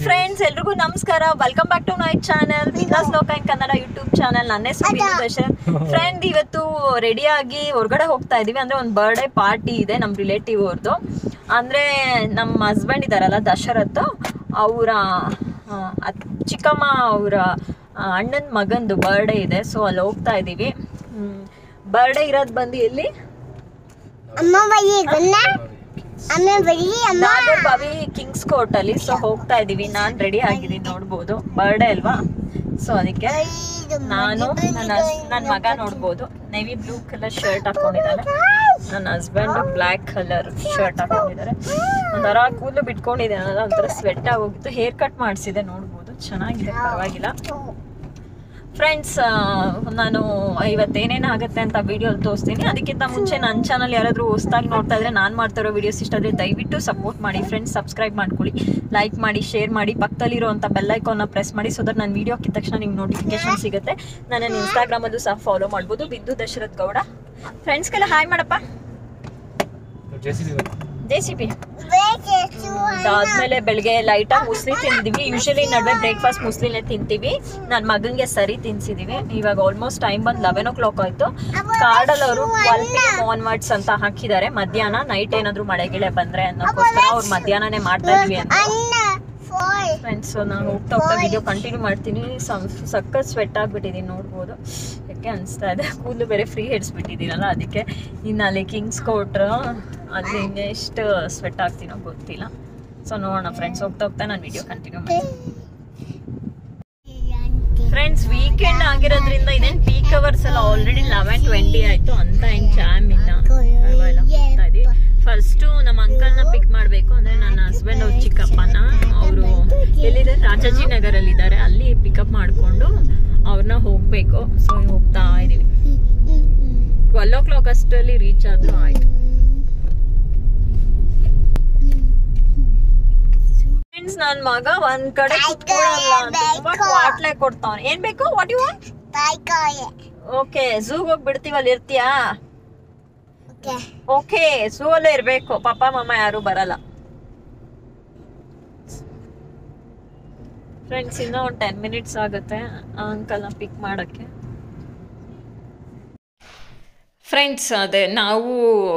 Friends ಎಲ್ರಿಗೂ ನಮಸ್ಕಾರ welcome back to my channel Bindaas Loka in Kannada YouTube channel ನನ್ನ ಹೆಸರು ಬಿಂದು ದರ್ಶನ್ ಫ್ರೆಂಡ್ ಇವತ್ತು ರೆಡಿ ಆಗಿ ಹೊರಗಡೆ ಹೋಗ್ತಾ ಇದೀವಿ ಅಂದ್ರೆ ಒಂದು ಬರ್ಡೇ ಪಾರ್ಟಿ ಇದೆ ನಮ್ಮ ರಿಲೇಟಿವ್ ಅವ್ರದ್ದು ಅಂದ್ರೆ ನಮ್ಮ ಹಸ್ಬೆಂಡ್ ಇದಾರಲ್ಲ ದಶರಥ್ ಅವರ ಚಿಕ್ಕಮ್ಮ ಅವರ ಅಣ್ಣನ ಮಗಂದು ಬರ್ಡೇ ಇದೆ ಸೊ ಅಲ್ಲಿ ಹೋಗ್ತಾ ಇದೀವಿ ಬರ್ಡೇ ಇರೋದು ಬಂದು ಎಲ್ಲಿ ಅಮ್ಮ ಬರೀ ಗುನ್ನ ಅಮ್ಮ ಬರೀ ಅಮ್ಮ ನಾಗರ್ಬಾವಿ ಕಿಂಗ್ಸ್ ಕೋರ್ಟ್ ಅಲ್ಲಿ ಸೊ ಹೋಗ್ತಾ ಇದೀವಿ ನಾನ್ ರೆಡಿ ಆಗಿದ್ದೀನಿ ನೋಡ್ಬೋದು ಬರ್ಡೇ ಅಲ್ವಾ ಸೊ ಅದಕ್ಕೆ ನಾನು ನನ್ನ ನನ್ನ ಮಗ ನೋಡ್ಬೋದು ನೇವಿ ಬ್ಲೂ ಕಲರ್ ಶರ್ಟ್ ಹಾಕೊಂಡಿದ್ದಾನೆ ನನ್ನ ಹಸ್ಬೆಂಡ್ ಬ್ಲ್ಯಾಕ್ ಕಲರ್ ಶರ್ಟ್ ಹಾಕೊಂಡಿದ್ದಾರೆ ಒಂಥರ ಕೂದಲು ಬಿಟ್ಕೊಂಡಿದ್ದಾನಲ್ಲ ಒಂಥರ ಸ್ವೆಟ್ ಆಗೋಗಿತ್ತು ಹೇರ್ ಕಟ್ ಮಾಡಿಸಿದೆ ನೋಡ್ಬೋದು ಚೆನ್ನಾಗಿದೆ ಪರವಾಗಿಲ್ಲ ಫ್ರೆಂಡ್ಸ್ ನಾನು ಇವತ್ತೇನೇನು ಆಗುತ್ತೆ ಅಂತ ವಿಡಿಯೋ ತೋರಿಸ್ತೀನಿ ಅದಕ್ಕಿಂತ ಮುಂಚೆ ನನ್ನ ಚಾನಲ್ ಯಾರಾದರೂ ಹೊಸ್ದಾಗಿ ನೋಡ್ತಾ ಇದ್ರೆ ನಾನು ಮಾಡ್ತಾ ಇರೋ ವಿಡಿಯೋಸ್ ಇಷ್ಟ ಆದರೆ ದಯವಿಟ್ಟು ಸಪೋರ್ಟ್ ಮಾಡಿ ಫ್ರೆಂಡ್ಸ್ ಸಬ್ಸ್ಕ್ರೈಬ್ ಮಾಡ್ಕೊಳ್ಳಿ ಲೈಕ್ ಮಾಡಿ ಶೇರ್ ಮಾಡಿ ಪಕ್ಕದಲ್ಲಿರುವಂಥ ಬೆಲ್ಲೈಕಾನ್ನ ಪ್ರೆಸ್ ಮಾಡಿ ಸೊ ದಟ್ ನಾನು ವಿಡಿಯೋ ಹಾಕಿದ ತಕ್ಷಣ ನಿಮ್ಗೆ ನೋಟಿಫಿಕೇಶನ್ ಸಿಗುತ್ತೆ ನನ್ನ ಇನ್ಸ್ಟಾಗ್ರಾಮಲ್ಲೂ ಸಹ ಫಾಲೋ ಮಾಡ್ಬೋದು ಬಿಂದು ದಶರಥ್ ಗೌಡ ಫ್ರೆಂಡ್ಸ್ಗೆಲ್ಲ ಹಾಯ್ ಮಾಡಪ್ಪ ಜೆ ಸಿ ಪಿ ಅದಾದ್ಮೇಲೆ ಬೆಳಗ್ಗೆ ಲೈಟ್ ಆಗಿ ಮುಸ್ಲಿ ತಿಂದಿದ್ವಿ ಯೂಶಲಿ ನಡುವೆ ಬ್ರೇಕ್ಫಾಸ್ಟ್ ಮುಸ್ಲಿನೇ ತಿಂತೀವಿ ನನ್ನ ಮಗನ್ಗೆ ಸರಿ ತಿನ್ಸಿದೀವಿ ಇವಾಗ ಆಲ್ಮೋಸ್ಟ್ ಟೈಮ್ ಬಂದು ಲೆವೆನ್ ಓ ಕ್ಲಾಕ್ ಆಯ್ತು ಕಾರ್ಡಲ್ಲಿ ಅವರು ಟ್ವೆಲ್ ಪಿ ಎಮ್ ಆನ್ವರ್ಡ್ಸ್ ಅಂತ ಹಾಕಿದ್ದಾರೆ ಮಧ್ಯಾಹ್ನ ನೈಟ್ ಏನಾದ್ರು ಮಳೆ ಗಿಳೆ ಬಂದ್ರೆ ಅನ್ನೋಕ್ಕೋಸ್ಕರ ಅವ್ರು ಮಧ್ಯಾಹ್ನನೇ ಮಾಡ್ತಾ ಇದ್ವಿ ಅಂತ ಅಣ್ಣ ಫೋರ್ ಫ್ರೆಂಡ್ಸ್ ನಾನು ಹೋಗ್ತಾ ಹೋಗ್ತಾ ವಿಡಿಯೋ ಕಂಟಿನ್ಯೂ ಮಾಡ್ತೀನಿ ಸಖತ್ ಸ್ವೆಟ್ ಆಗ್ಬಿಟ್ಟಿದ್ದೀನಿ ನೋಡ್ಬೋದು ಯಾಕೆ ಅನಿಸ್ತಾ ಇದೆ ಕೂದಲು ಬೇರೆ ಫ್ರೀ ಹಿಡಿಸ್ಬಿಟ್ಟಿದ್ದೀನಲ್ಲ ಅದಕ್ಕೆ ಇನ್ನು ಅಲ್ಲಿ ಕಿಂಗ್ಸ್ ಕೊಟ್ರು ಅಲ್ಲಿ ಎಷ್ಟು ಸ್ವೆಟ್ ಆಗ್ತೀನೋ ಗೊತ್ತಿಲ್ಲ ಸೊ ನೋಡೋಣ ಫ್ರೆಂಡ್ಸ್ ಹೋಗ್ತಾ ಹೋಗ್ತಾ ನಾನು ವಿಡಿಯೋ ಕಂಟಿನ್ಯೂ ಮಾಡ್ತೀನಿ ಫ್ರೆಂಡ್ಸ್ ವೀಕೆಂಡ್ ಆಗಿರೋದ್ರಿಂದ ಇದೇನು ಪೀಕ್ ಅವರ್ಸ್ ಎಲ್ಲ ಆಲ್ರೆಡಿ ಲೆವೆನ್ ಟ್ವೆಂಟಿ ಆಯ್ತು ಅಂತ ಏನು ಜಾಮ್ ಇಲ್ಲ ಪರವಾಗಿಲ್ಲ ಹೋಗ್ತಾ ಇದೀವಿ ಫಸ್ಟು ನಮ್ಮ ಅಂಕಲ್ನ ಪಿಕ್ ಮಾಡಬೇಕು ಅಂದ್ರೆ ನನ್ನ ಹಸ್ಬೆಂಡ್ ಅವ್ರ ಚಿಕ್ಕಪ್ಪನ ಅವರು ಎಲ್ಲಿದ್ದಾರೆ ರಾಜಾಜಿನಗರಲ್ಲಿ ಇದ್ದಾರೆ ಅಲ್ಲಿ ಪಿಕಪ್ ಮಾಡಿಕೊಂಡು ಅವ್ರನ್ನ ಹೋಗ್ಬೇಕು ಸೊ ಹೋಗ್ತಾ ಇದೀವಿ ಟ್ವೆಲ್ ಓ ಕ್ಲಾಕ್ ಅಷ್ಟರಲ್ಲಿ ರೀಚ್ ಆದ್ರೂ ಆಯ್ತು ಫ್ರೆಂಡ್ಸ್ ನನ್ನ ಮಗ ಒಂದ್ ಕಡೆ ಕುತ್ಕೊಳ್ಳಲ್ಲ ಅಂತ ತುಂಬಾ ಕ್ವಾಟ್ಲೆ ಕೊಡ್ತಾವನೆ ಏನ್ ಬೇಕು ವಾಟ್ ಯು ವಾಂಟ್ ಬಾಯ್ಕಾಯೆ ಓಕೆ ಝೂಗ್ ಹೋಗಿ ಬಿಡ್ತೀವಲ್ಲಿ ಇರ್ತೀಯಾ ಓಕೆ ಓಕೆ ಝೂ ಅಲ್ಲೇ ಇರ್ಬೇಕು ಪಾಪ ಮಮ್ಮ ಯಾರು ಬರಲ್ಲ ಫ್ರೆಂಡ್ಸ್ ಇನ್ನೂ ಒಂದು ಟೆನ್ ಮಿನಿಟ್ಸ್ ಆಗುತ್ತೆ ಅಂಕಲ್ನ ಪಿಕ್ ಮಾಡೋಕ್ಕೆ ಫ್ರೆಂಡ್ಸ್ ಅದೇ ನಾವು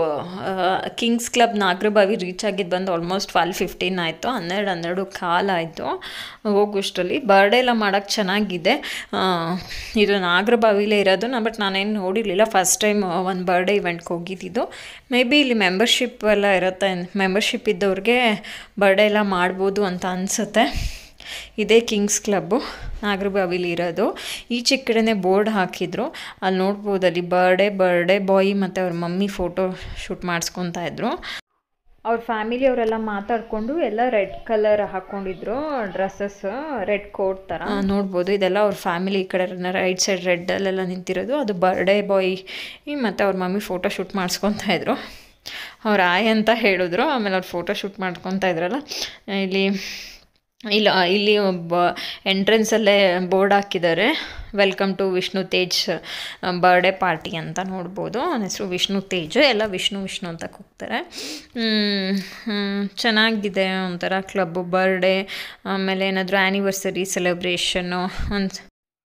ಕಿಂಗ್ಸ್ ಕ್ಲಬ್ ನಾಗರಬಾವಿ ರೀಚ್ ಆಗಿದ್ದು ಬಂದು ಆಲ್ಮೋಸ್ಟ್ ಟ್ವೆಲ್ ಫಿಫ್ಟೀನ್ ಆಯಿತು ಹನ್ನೆರಡು ಹನ್ನೆರಡು ಕಾಲ ಆಯಿತು ಹೋಗೋಷ್ಟರಲ್ಲಿ ಬರ್ಡೇ ಎಲ್ಲ ಮಾಡೋಕ್ಕೆ ಚೆನ್ನಾಗಿದೆ ಆ, ಇದು ನಾಗರಬಾವಿಲೇ ಇರೋದು ನಾ ಬಟ್ ನಾನೇನು ನೋಡಿರಲಿಲ್ಲ ಫಸ್ಟ್ ಟೈಮ್ ಒಂದು ಬರ್ಡೇ ಇವೆಂಟ್ಗೆ ಹೋಗಿದ್ದಿದ್ದು ಮೇ ಬಿ ಇಲ್ಲಿ ಮೆಂಬರ್ಶಿಪ್ ಎಲ್ಲ ಇರುತ್ತೆ ಮೆಂಬರ್ಶಿಪ್ ಇದ್ದವ್ರಿಗೆ ಬರ್ಡೇ ಎಲ್ಲ ಮಾಡ್ಬೋದು ಅಂತ ಅನಿಸುತ್ತೆ ಇದೇ ಕಿಂಗ್ಸ್ ಕ್ಲಬ್ಬು ನಾಗರಬಾವಿಲಿ ಇರೋದು ಈಚೆ ಕಡೆನೇ ಬೋರ್ಡ್ ಹಾಕಿದ್ರು ಅಲ್ಲಿ ನೋಡ್ಬೋದು ಅಲ್ಲಿ ಬರ್ಡೇ ಬರ್ಡೇ ಬಾಯ್ ಮತ್ತು ಅವ್ರ ಮಮ್ಮಿ ಫೋಟೋ ಶೂಟ್ ಮಾಡಿಸ್ಕೊತಾ ಇದ್ರು ಅವ್ರ ಫ್ಯಾಮಿಲಿ ಅವರೆಲ್ಲ ಮಾತಾಡಿಕೊಂಡು ಎಲ್ಲ ರೆಡ್ ಕಲರ್ ಹಾಕ್ಕೊಂಡಿದ್ರು ಡ್ರೆಸ್ಸಸ್ ರೆಡ್ ಕೋಟ್ ಥರ ನೋಡ್ಬೋದು ಇದೆಲ್ಲ ಅವ್ರ ಫ್ಯಾಮಿಲಿ ಈ ಕಡೆ ರೈಟ್ ಸೈಡ್ ರೆಡ್ಡಲ್ಲೆಲ್ಲ ನಿಂತಿರೋದು ಅದು ಬರ್ಡೇ ಬಾಯ್ ಮತ್ತು ಅವ್ರ ಮಮ್ಮಿ ಫೋಟೋ ಶೂಟ್ ಮಾಡಿಸ್ಕೊತಾ ಇದ್ರು ಅವ್ರ ಆಯ್ ಅಂತ ಹೇಳಿದ್ರು ಆಮೇಲೆ ಅವ್ರು ಫೋಟೋ ಶೂಟ್ ಮಾಡ್ಕೊತಾ ಇದ್ರಲ್ಲ ಇಲ್ಲಿ ಇಲ್ಲ ಇಲ್ಲಿ ಒಬ್ಬ ಎಂಟ್ರೆನ್ಸಲ್ಲೇ ಬೋರ್ಡ್ ಹಾಕಿದ್ದಾರೆ welcome to Vishnu Tej birthday party ಅಂತ ನೋಡ್ಬೋದು ಅವನ ಹೆಸರು ವಿಷ್ಣು ತೇಜ್ ಎಲ್ಲ ವಿಷ್ಣು ವಿಷ್ಣು ಅಂತ ಕೂಗ್ತಾರೆ ಹ್ಮ್, ಹ್ಮ್, ಚೆನ್ನಾಗಿದೆ ಒಂಥರ ಕ್ಲಬ್ಬು ಬರ್ಡೇ ಆಮೇಲೆ ಏನಾದರೂ ಆ್ಯನಿವರ್ಸರಿ ಸೆಲೆಬ್ರೇಷನ್ನು ಒಂದು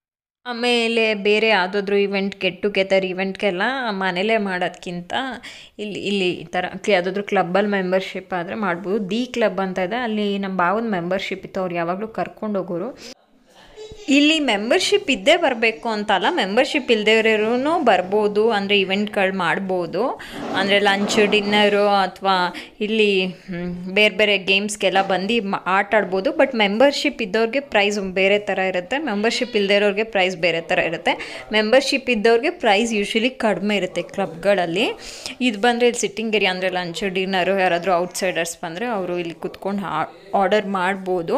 ಆಮೇಲೆ ಬೇರೆ ಯಾವುದಾದ್ರೂ ಇವೆಂಟ್ ಗೆಟ್ ಟುಗೆದರ್ ಇವೆಂಟ್ಗೆಲ್ಲ ಮನೇಲೇ ಮಾಡೋದ್ಕಿಂತ ಇಲ್ಲಿ ಇಲ್ಲಿ ಈ ಥರ ಯಾವುದಾದ್ರೂ ಕ್ಲಬ್ಬಲ್ಲಿ ಮೆಂಬರ್ಶಿಪ್ ಆದರೆ ಮಾಡ್ಬೋದು ದಿ ಕ್ಲಬ್ ಅಂತ ಇದೆ ಅಲ್ಲಿ ನಮ್ಮ ಭಾವನ ಮೆಂಬರ್ಶಿಪ್ ಇತ್ತು ಅವ್ರು ಯಾವಾಗಲೂ ಕರ್ಕೊಂಡು ಹೋಗೋರು ಇಲ್ಲಿ ಮೆಂಬರ್ಶಿಪ್ ಇದ್ದೇ ಬರಬೇಕು ಅಂತಲ್ಲ ಮೆಂಬರ್ಶಿಪ್ ಇಲ್ಲದೇ ಬರ್ಬೋದು ಅಂದರೆ ಇವೆಂಟ್ಗಳು ಮಾಡ್ಬೋದು ಅಂದರೆ ಲಂಚ್ ಡಿನ್ನರು ಅಥವಾ ಇಲ್ಲಿ ಮ್, ಬೇರೆ ಬೇರೆ ಗೇಮ್ಸ್ಗೆಲ್ಲ ಬಂದು ಮ- ಆಟ ಆಡ್ಬೋದು ಬಟ್ ಮೆಂಬರ್ಶಿಪ್ ಇದ್ದವ್ರಿಗೆ ಪ್ರೈಸ್ ಬೇರೆ ಥರ ಇರುತ್ತೆ ಮೆಂಬರ್ಶಿಪ್ ಇಲ್ಲದೇ ಇರೋರಿಗೆ ಪ್ರೈಸ್ ಬೇರೆ ಥರ ಇರುತ್ತೆ ಮೆಂಬರ್ಶಿಪ್ ಇದ್ದವ್ರಿಗೆ ಪ್ರೈಸ್ ಯೂಶ್ವಲಿ ಕಡಿಮೆ ಇರುತ್ತೆ ಕ್ಲಬ್ಗಳಲ್ಲಿ ಇದು ಬಂದರೆ ಇಲ್ಲಿ ಸಿಟ್ಟಿಂಗ್ ಏರಿಯಾ ಅಂದರೆ ಲಂಚ್ ಡಿನ್ನರು ಯಾರಾದರೂ ಔಟ್ಸೈಡರ್ಸ್ ಬಂದರೆ ಅವರು ಇಲ್ಲಿ ಕುತ್ಕೊಂಡು ಆರ್ಡರ್ ಮಾಡ್ಬೋದು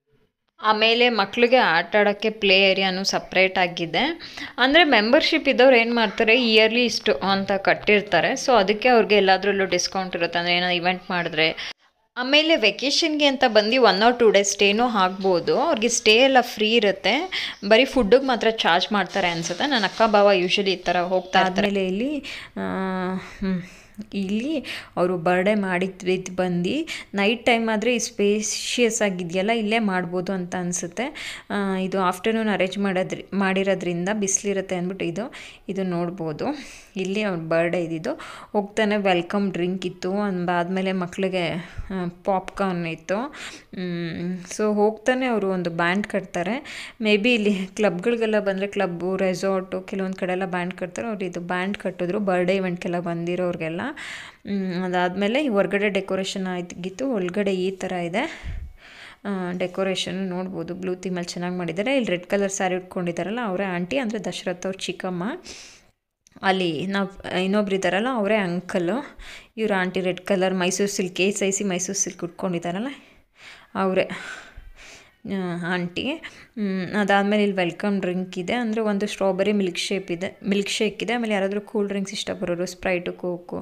ಆಮೇಲೆ ಮಕ್ಕಳಿಗೆ ಆಟ ಆಡೋಕ್ಕೆ ಪ್ಲೇ ಏರಿಯಾನು ಸಪ್ರೇಟ್ ಆಗಿದೆ ಅಂದರೆ ಮೆಂಬರ್ಶಿಪ್ ಇದ್ದವ್ರು ಏನು ಮಾಡ್ತಾರೆ ಇಯರ್ಲಿ ಇಷ್ಟು ಅಂತ ಕಟ್ಟಿರ್ತಾರೆ ಸೊ ಅದಕ್ಕೆ ಅವ್ರಿಗೆ ಎಲ್ಲದರಲ್ಲೂ ಡಿಸ್ಕೌಂಟ್ ಇರುತ್ತೆ ಅಂದರೆ ಏನೋ ಇವೆಂಟ್ ಮಾಡಿದ್ರೆ ಆಮೇಲೆ ವೆಕೇಷನ್ಗೆ ಅಂತ ಬಂದು ಒನ್ ಆರ್ ಟೂ ಡೇಸ್ ಸ್ಟೇನೂ ಆಗ್ಬೋದು ಅವ್ರಿಗೆ ಸ್ಟೇ ಎಲ್ಲ ಫ್ರೀ ಇರುತ್ತೆ ಬರೀ ಫುಡ್ಡಿಗೆ ಮಾತ್ರ ಚಾರ್ಜ್ ಮಾಡ್ತಾರೆ ಅನ್ಸುತ್ತೆ ನನ್ನ ಅಕ್ಕ ಬಾವ ಯೂಶಲಿ ಈ ಥರ ಹೋಗ್ತಾ ಇರ್ತಾರೆ ಆಮೇಲೆ ಇಲ್ಲಿ ಇಲ್ಲಿ ಅವರು ಬರ್ಡೇ ಮಾಡಿದ್ವಿ ಬಂದು ನೈಟ್ ಟೈಮ್ ಆದರೆ ಈ ಸ್ಪೇಷಿಯಸ್ ಆಗಿದೆಯಲ್ಲ ಇಲ್ಲೇ ಮಾಡ್ಬೋದು ಅಂತ ಅನಿಸುತ್ತೆ ಇದು ಆಫ್ಟರ್ನೂನ್ ಅರೇಂಜ್ ಮಾಡೋದ್ರಿ ಮಾಡಿರೋದ್ರಿಂದ ಬಿಸಿಲಿರುತ್ತೆ ಅಂದ್ಬಿಟ್ಟು ಇದು ಇದು ನೋಡ್ಬೋದು ಇಲ್ಲಿ ಅವ್ರ ಬರ್ಡೇ ಇದ್ದಿದ್ದು ಹೋಗ್ತಾನೆ ವೆಲ್ಕಮ್ ಡ್ರಿಂಕ್ ಇತ್ತು ಅದಾದಮೇಲೆ ಮಕ್ಕಳಿಗೆ ಪಾಪ್ಕಾರ್ನ್ ಇತ್ತು ಸೊ ಹೋಗ್ತಾನೆ ಅವರು ಒಂದು ಬ್ಯಾಂಡ್ ಕಟ್ತಾರೆ ಮೇ ಬಿ ಇಲ್ಲಿ ಕ್ಲಬ್ಗಳಿಗೆಲ್ಲ ಬಂದರೆ ಕ್ಲಬ್ಬು ರೆಸಾರ್ಟು ಕೆಲವೊಂದು ಕಡೆ ಎಲ್ಲ ಬ್ಯಾಂಡ್ ಕಟ್ತಾರೆ ಅವ್ರು ಇದು ಬ್ಯಾಂಡ್ ಕಟ್ಟಿದ್ರು ಬರ್ಡೇ ಇವೆಂಟ್ಗೆಲ್ಲ ಬಂದಿರೋರಿಗೆಲ್ಲ ಅದಾದಮೇಲೆ ಹೊರ್ಗಡೆ ಡೆಕೋರೇಷನ್ ಆಗಿತ್ತು ಒಳಗಡೆ ಈ ಥರ ಇದೆ ಡೆಕೋರೇಷನ್ ನೋಡ್ಬೋದು ಬ್ಲೂ ಥೀಮಲ್ಲಿ ಚೆನ್ನಾಗಿ ಮಾಡಿದ್ದಾರೆ ಇಲ್ಲಿ ರೆಡ್ ಕಲರ್ ಸ್ಯಾರಿ ಉಟ್ಕೊಂಡಿದ್ದಾರಲ್ಲ ಅವರೇ ಆಂಟಿ ಅಂದರೆ ದಶರಥ್ ಅವ್ರ ಚಿಕ್ಕಮ್ಮ ಅಲ್ಲಿ ನಾವು ಇನ್ನೊಬ್ರು ಇದ್ದಾರಲ್ಲ ಅವರೇ ಅಂಕಲು ಇವ್ರ aunty red colour Mysore silk ಏ ಸೈಸಿ ಮೈಸೂರು ಸಿಲ್ಕ್ ಉಟ್ಕೊಂಡಿದ್ದಾರಲ್ಲ ಅವರೇ ಆಂಟಿ ಅದಾದಮೇಲೆ ಇಲ್ಲಿ ವೆಲ್ಕಮ್ ಡ್ರಿಂಕ್ ಇದೆ ಅಂದರೆ ಒಂದು ಸ್ಟ್ರಾಬೆರಿ ಮಿಲ್ಕ್ ಶೇಪ್ ಇದೆ ಮಿಲ್ಕ್ ಶೇಕ್ ಇದೆ ಆಮೇಲೆ ಯಾರಾದರೂ ಕೂಲ್ ಡ್ರಿಂಕ್ಸ್ ಇಷ್ಟಪಡೋರು ಸ್ಪ್ರೈಟು ಕೋಕು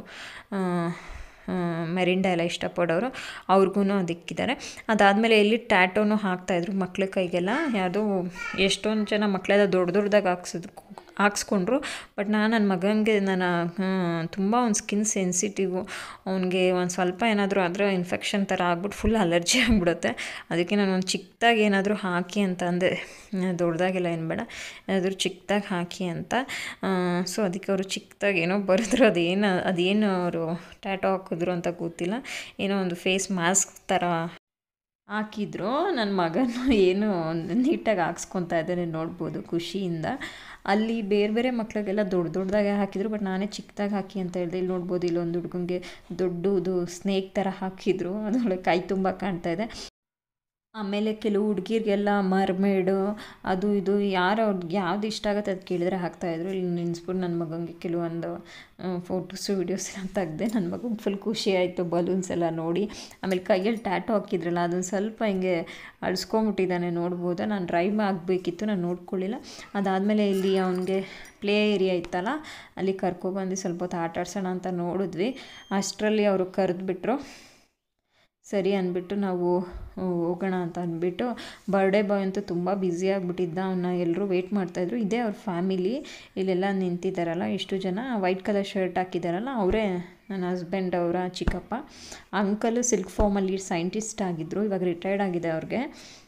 ಮೆರಿಂಡ ಎಲ್ಲ ಇಷ್ಟಪಡೋರು ಅವ್ರಿಗೂ ಅದಕ್ಕಿದ್ದಾರೆ ಅದಾದಮೇಲೆ ಇಲ್ಲಿ ಟ್ಯಾಟೋನು ಹಾಕ್ತಾಯಿದ್ರು ಮಕ್ಳ ಕೈಗೆಲ್ಲ ಯಾವುದೋ ಎಷ್ಟೊಂದು ಜನ ಮಕ್ಕಳೆಲ್ಲ ದೊಡ್ಡ ದೊಡ್ಡದಾಗಿ ಹಾಕ್ಸಿದ್ರು ಹಾಕ್ಸ್ಕೊಂಡ್ರು ಬಟ್ ನಾನು ನನ್ನ ಮಗನಿಗೆ ನಾನು ತುಂಬ ಒಂದು ಸ್ಕಿನ್ ಸೆನ್ಸಿಟಿವು ಅವನಿಗೆ ಒಂದು ಸ್ವಲ್ಪ ಏನಾದರೂ ಆದರೆ ಇನ್ಫೆಕ್ಷನ್ ಥರ ಆಗ್ಬಿಟ್ಟು ಫುಲ್ ಅಲರ್ಜಿ ಆಗಿಬಿಡುತ್ತೆ ಅದಕ್ಕೆ ನಾನು ಒಂದು ಚಿಕ್ಕದಾಗಿ ಏನಾದರೂ ಹಾಕಿ ಅಂತ ಅಂದೆ ದೊಡ್ಡದಾಗೆಲ್ಲ ಏನು ಬೇಡ ಏನಾದರೂ ಚಿಕ್ಕದಾಗಿ ಹಾಕಿ ಅಂತ ಸೊ ಅದಕ್ಕೆ ಅವರು ಚಿಕ್ಕದಾಗಿ ಏನೋ ಬರೆದ್ರು ಅದೇನು ಅದೇನು ಅವರು ಟ್ಯಾಟೋ ಹಾಕಿದ್ರು ಅಂತ ಗೊತ್ತಿಲ್ಲ ಏನೋ ಒಂದು ಫೇಸ್ ಮಾಸ್ಕ್ ಥರ ಹಾಕಿದ್ರು ನನ್ನ ಮಗನು ಏನು ನೀಟಾಗಿ ಹಾಕ್ಸ್ಕೊತಾ ಇದ್ದಾನೆ ನೋಡ್ಬೋದು ಖುಷಿಯಿಂದ ಅಲ್ಲಿ ಬೇರೆ ಬೇರೆ ಮಕ್ಳಿಗೆಲ್ಲ ದೊಡ್ಡ ದೊಡ್ಡದಾಗೆ ಹಾಕಿದ್ರು ಬಟ್ ನಾನೇ ಚಿಕ್ಕದಾಗಿ ಹಾಕಿ ಅಂತ ಹೇಳಿದೆ ಇಲ್ಲಿ ನೋಡ್ಬೋದು ಇಲ್ಲೊಂದು ಹುಡ್ಗಂಗೆ ದೊಡ್ಡದು ಸ್ನೇಕ್ ಥರ ಹಾಕಿದ್ರು ಅದರೊಳಗೆ ಕೈ ತುಂಬ ಕಾಣ್ತಾ ಇದೆ ಆಮೇಲೆ ಕೆಲವು ಹುಡುಗಿರಿಗೆಲ್ಲ ಮರ್ಮೇಡು ಅದು ಇದು ಯಾರು ಅವ್ರಿಗೆ ಯಾವ್ದು ಇಷ್ಟ ಆಗುತ್ತೆ ಅದು ಕೇಳಿದ್ರೆ ಹಾಕ್ತಾಯಿದ್ರು ಇಲ್ಲಿ ನಿನ್ಸ್ಬಿಟ್ಟು ನನ್ನ ಮಗನಿಗೆ ಕೆಲವೊಂದು ಫೋಟೋಸು ವೀಡಿಯೋಸ್ ಎಲ್ಲ ತೆಗ್ದೆ ನನ್ನ ಮಗಂಗೆ ಫುಲ್ ಖುಷಿ ಆಯಿತು ಬಲೂನ್ಸ್ ಎಲ್ಲ ನೋಡಿ ಆಮೇಲೆ ಕೈಯಲ್ಲಿ ಟ್ಯಾಟೋ ಹಾಕಿದ್ರಲ್ಲ ಅದನ್ನು ಸ್ವಲ್ಪ ಹಿಂಗೆ ಅಳಿಸ್ಕೊಂಬಿಟ್ಟಿದ್ದಾನೆ ನೋಡ್ಬೋದು ನಾನು ಡ್ರೈ ಆಗಬೇಕಿತ್ತು ನಾನು ನೋಡ್ಕೊಳ್ಳಿಲ್ಲ ಅದಾದಮೇಲೆ ಇಲ್ಲಿ ಅವನಿಗೆ ಪ್ಲೇ ಏರಿಯಾ ಇತ್ತಲ್ಲ ಅಲ್ಲಿ ಕರ್ಕೊಬಂದು ಸ್ವಲ್ಪ ಹೊತ್ತು ಆಟ ಆಡ್ಸೋಣ ಅಂತ ನೋಡಿದ್ವಿ ಅಷ್ಟರಲ್ಲಿ ಅವರು ಕರೆದ್ಬಿಟ್ರು ಸರಿ ಅಂದ್ಬಿಟ್ಟು ನಾವು ಹೋಗೋಣ ಅಂತ ಅಂದ್ಬಿಟ್ಟು ಬರ್ಡೇ ಬಾಯ್ ಅಂತೂ ತುಂಬ ಬ್ಯುಸಿ ಆಗಿಬಿಟ್ಟಿದ್ದ ಅವನ್ನ ಎಲ್ಲರೂ ವೆಯ್ಟ್ ಮಾಡ್ತಾಯಿದ್ರು ಇದೇ ಅವ್ರ ಫ್ಯಾಮಿಲಿ ಇಲ್ಲೆಲ್ಲ ನಿಂತಿದ್ದಾರಲ್ಲ ಇಷ್ಟು ಜನ ವೈಟ್ ಕಲರ್ ಶರ್ಟ್ ಹಾಕಿದ್ದಾರಲ್ಲ ಅವರೇ ನನ್ನ ಹಸ್ಬೆಂಡ್ ಅವರ ಚಿಕ್ಕಪ್ಪ ಅಂಕಲು ಸಿಲ್ಕ್ ಫಾರ್ಮಲ್ಲಿ ಸೈಂಟಿಸ್ಟ್ ಆಗಿದ್ದರು ಇವಾಗ ರಿಟೈರ್ಡ್ ಆಗಿದೆ ಅವ್ರಿಗೆ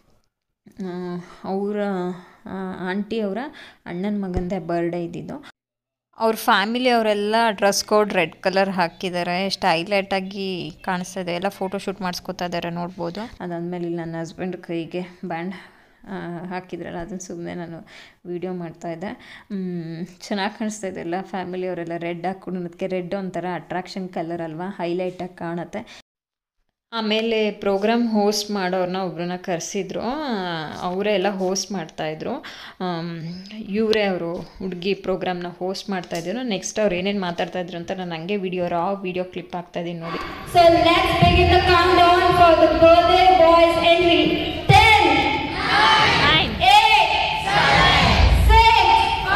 ಅವರ ಆಂಟಿ ಅವರ ಅಣ್ಣನ ಮಗಂದೇ ಬರ್ಡೇ ಇದ್ದಿದ್ದು ಅವ್ರ ಫ್ಯಾಮಿಲಿ ಅವರೆಲ್ಲ ಡ್ರೆಸ್ ಕೋಡ್ ರೆಡ್ ಕಲರ್ ಹಾಕಿದ್ದಾರೆ ಎಷ್ಟು ಹೈಲೈಟಾಗಿ ಕಾಣಿಸ್ತಾ ಇದೆ ಎಲ್ಲ ಫೋಟೋ ಶೂಟ್ ಮಾಡಿಸ್ಕೊತಾ ಇದ್ದಾರೆ ನೋಡ್ಬೋದು ಅದಾದಮೇಲೆ ಇಲ್ಲಿ ನನ್ನ ಹಸ್ಬೆಂಡ್ ಕೈಗೆ ಬ್ಯಾಂಡ್ ಹಾಕಿದ್ರಲ್ಲ ಅದನ್ನು ಸುಮ್ಮನೆ ನಾನು ವೀಡಿಯೋ ಮಾಡ್ತಾಯಿದ್ದೆ ಚೆನ್ನಾಗಿ ಕಾಣಿಸ್ತಾ ಇದೆ ಎಲ್ಲ ಫ್ಯಾಮಿಲಿ ಅವರೆಲ್ಲ ರೆಡ್ ಹಾಕ್ಕೊಂಡು ಅದಕ್ಕೆ ರೆಡ್ ಒಂಥರ ಅಟ್ರಾಕ್ಷನ್ ಕಲರ್ ಅಲ್ವಾ ಹೈಲೈಟಾಗಿ ಕಾಣುತ್ತೆ ಆಮೇಲೆ ಪ್ರೋಗ್ರಾಮ್ ಹೋಸ್ಟ್ ಮಾಡೋರನ್ನ ಒಬ್ಬರನ್ನ ಕರೆಸಿದ್ರು ಅವರೇ ಎಲ್ಲ ಹೋಸ್ಟ್ ಮಾಡ್ತಾಯಿದ್ರು ಇವರೇ ಅವರು ಹುಡುಗಿ ಪ್ರೋಗ್ರಾಮ್ನ ಹೋಸ್ಟ್ ಮಾಡ್ತಾಯಿದ್ರು ನೆಕ್ಸ್ಟ್ ಅವ್ರು ಏನೇನು ಮಾತಾಡ್ತಾಯಿದ್ರು ಅಂತ ನಾನು ಹಂಗೆ ವಿಡಿಯೋ ರಾ ವಿಡಿಯೋ ಕ್ಲಿಪ್ ಹಾಕ್ತಾಯಿದ್ದೀನಿ ನೋಡಿ So let's begin the countdown for the birthday boys entry. 10, 8, 6,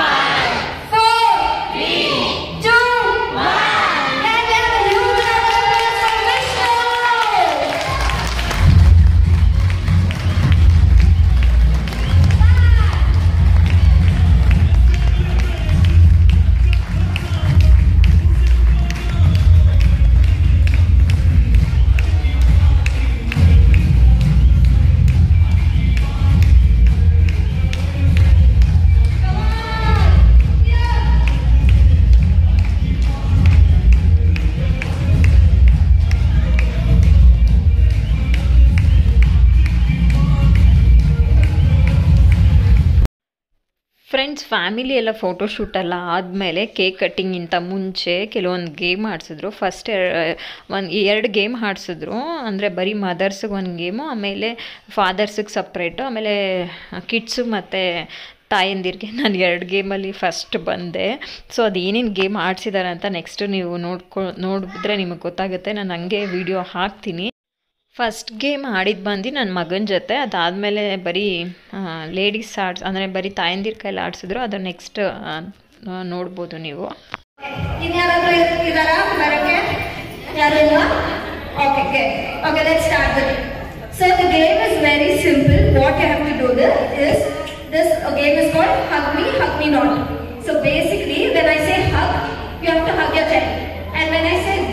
4, 2, 1. And we have a huge round of applause for Vishnu. Friends family ಎಲ್ಲ ಫೋಟೋಶೂಟ್ ಎಲ್ಲ ಆದಮೇಲೆ ಕೇಕ್ ಕಟ್ಟಿಂಗಿಂತ ಮುಂಚೆ ಕೆಲವೊಂದು ಗೇಮ್ ಆಡಿಸಿದ್ರು ಫಸ್ಟ್ ಒಂದು ಎರಡು ಗೇಮ್ ಆಡಿಸಿದ್ರು ಅಂದರೆ ಬರೀ ಮದರ್ಸಿಗೆ ಒಂದು ಗೇಮು ಆಮೇಲೆ ಫಾದರ್ಸಿಗೆ ಸಪ್ರೇಟು ಆಮೇಲೆ ಕಿಡ್ಸು ಮತ್ತು ತಾಯಂದಿರಿಗೆ ನಾನು ಎರಡು ಗೇಮಲ್ಲಿ ಫಸ್ಟ್ ಬಂದೆ ಸೊ ಅದು ಏನೇನು ಗೇಮ್ ಆಡಿಸಿದ್ದಾರೆ ಅಂತ ನೆಕ್ಸ್ಟ್ ನೀವು ನೋಡ್ಕೊ ನೋಡಿದ್ರೆ ನಿಮಗೆ ಗೊತ್ತಾಗುತ್ತೆ ನಾನು ಹಂಗೆ ವಿಡಿಯೋ ಹಾಕ್ತೀನಿ ಫಸ್ಟ್ ಗೇಮ್ ಆಡಿದ್ದು ಬಂದು ನನ್ನ ಮಗನ ಜೊತೆ ಅದಾದಮೇಲೆ ಬರೀ ಲೇಡೀಸ್ ಆಡ್ಸ್ ಅಂದರೆ ಬರೀ ತಾಯಂದಿರ ಕೈಲಿ ಆಡಿಸಿದ್ರು ಅದು ನೆಕ್ಸ್ಟ್ ನೋಡ್ಬೋದು ನೀವು ಇನ್ಯಾರಾದ್ರೂ ಇದಾರಾ ಬರಕ್ಕೆ ಯಾರು ಇಲ್ಲ okay okay okay let's start the so the game is very simple what you have to do this is this game is called hug me hug me not so basically when I say hug you have to hug your child and when I say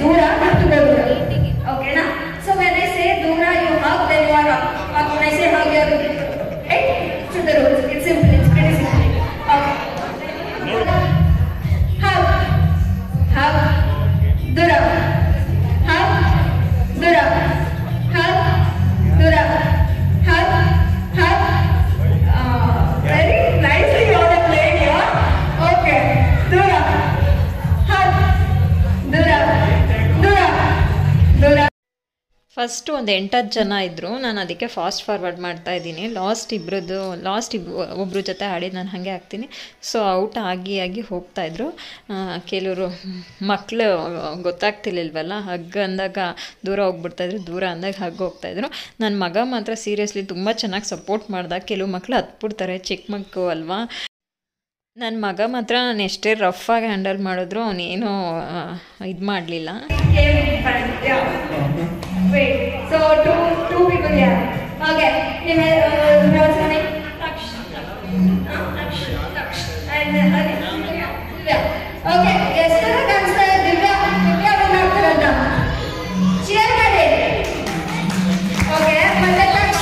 first ಒಂದು ಎಂಟತ್ತು ಜನ ಇದ್ದರು ನಾನು ಅದಕ್ಕೆ fast forward ಮಾಡ್ತಾ ಇದ್ದೀನಿ last ಇಬ್ಬರದ್ದು last ಇಬ್ ಒಬ್ಬರ ಜೊತೆ ಆಡಿ ನಾನು ಹಾಗೆ ಹಾಕ್ತೀನಿ ಸೊ ಔಟ್ ಆಗಿ ಆಗಿ ಹೋಗ್ತಾಯಿದ್ರು ಕೆಲವರು ಮಕ್ಕಳು ಗೊತ್ತಾಗ್ತಿರ್ಲಿಲ್ವಲ್ಲ ಹಗ್ ಅಂದಾಗ ದೂರ ಹೋಗ್ಬಿಡ್ತಾಯಿದ್ರು ದೂರ ಅಂದಾಗ ಹಗ್ ಹೋಗ್ತಾಯಿದ್ರು ನನ್ನ ಮಗ ಮಾತ್ರ ಸೀರಿಯಸ್ಲಿ ತುಂಬ ಚೆನ್ನಾಗಿ ಸಪೋರ್ಟ್ ಮಾಡ್ದ ಕೆಲವು ಮಕ್ಕಳು ಹತ್ಬಿಡ್ತಾರೆ ಚಿಕ್ಕ ಮಕ್ಕಳು ಅಲ್ವಾ ನನ್ನ ಮಗ ಮಾತ್ರ ನಾನು ಎಷ್ಟೇ ರಫಾಗಿ ಹ್ಯಾಂಡಲ್ ಮಾಡಿದ್ರು ಅವನೇನು ಇದು ಮಾಡಲಿಲ್ಲ came in front. Yeah. Wait. So two two people here. Okay. Name uh, what's your name? Taksh. Huh? Taksh. Taksh. And uh, okay. Divya. Divya. Okay. Yesterday comes the Divya. Divya will not do that. Cheer ಮಾಡಿ. Okay. ಮತ್ತೆ Taksh.